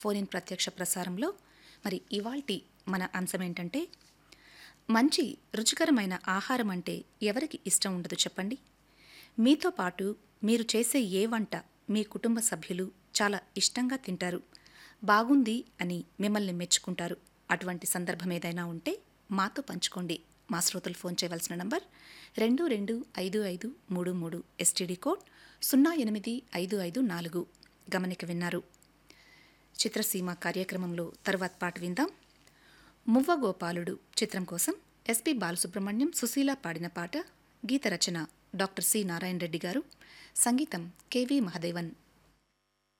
phone in ప్రత్యక్ష ప్రసారంలో మరి ఇవాల్టి మన అంశం ఏంటంటే మంచి రుచికరమైన ఆహారం అంటే ఎవరికి ఇష్టం ఉండదు చెప్పండి మీతో పాటు మీరు చేసే ఏ వంట మీ కుటుంబ సభ్యులు చాలా ఇష్టంగా తింటారు బాగుంది అని మిమ్మల్ని మెచ్చుకుంటారు అటువంటి సందర్భం ఏదైనా ఉంటే మాతో పంచుకోండి మా శ్రోతలు ఫోన్ చేయవలసిన నంబర్ రెండు రెండు ఐదు ఐదు మూడు మూడు ఎస్టీడీ కోడ్ సున్నా ఎనిమిది ఐదు ఐదు నాలుగు గమనిక విన్నారు చిత్రసీమ కార్యక్రమంలో తర్వాత పాట విందాం మువ్వ గోపాలుడు చిత్రం కోసం ఎస్పి బాలసుబ్రహ్మణ్యం సుశీల పాడిన పాట గీత రచన డాక్టర్ సి నారాయణ రెడ్డి గారు సంగీతం కెవి మహదేవన్